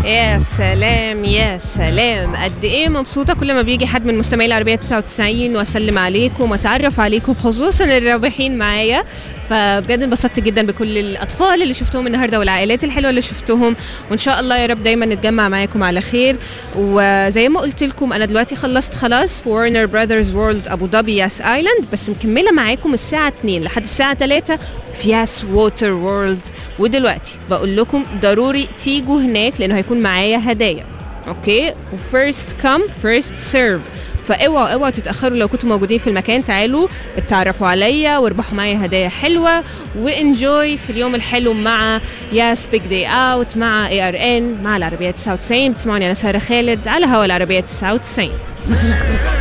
يا سلام يا سلام قد ايه مبسوطه كل ما بيجي حد من مستمعي العربيه 99 واسلم عليكم واتعرف عليكم خصوصا الرابحين معايا فبجد انبسطت جدا بكل الاطفال اللي شفتهم النهارده والعائلات الحلوه اللي شفتهم وان شاء الله يا رب دايما نتجمع معاكم على خير وزي ما قلت لكم انا دلوقتي خلصت خلاص في ورنر براذرز وورلد ابو ظبي ياس ايلاند بس مكمله معاكم الساعه 2 لحد الساعه 3 في ياس ووتر وورلد ودلوقتي بقول لكم ضروري تيجوا هناك لانه هيكون معايا هدايا اوكي وفيرست كم فيرست سيرف فاوعوا اوعوا تتاخروا لو كنتوا موجودين في المكان تعالوا اتعرفوا عليا واربحوا معايا هدايا حلوه وانجوي في اليوم الحلو مع ياس بيج داي اوت مع اي ار ان مع العربيه 99 بتسمعوني انا ساره خالد على هوا العربيه 99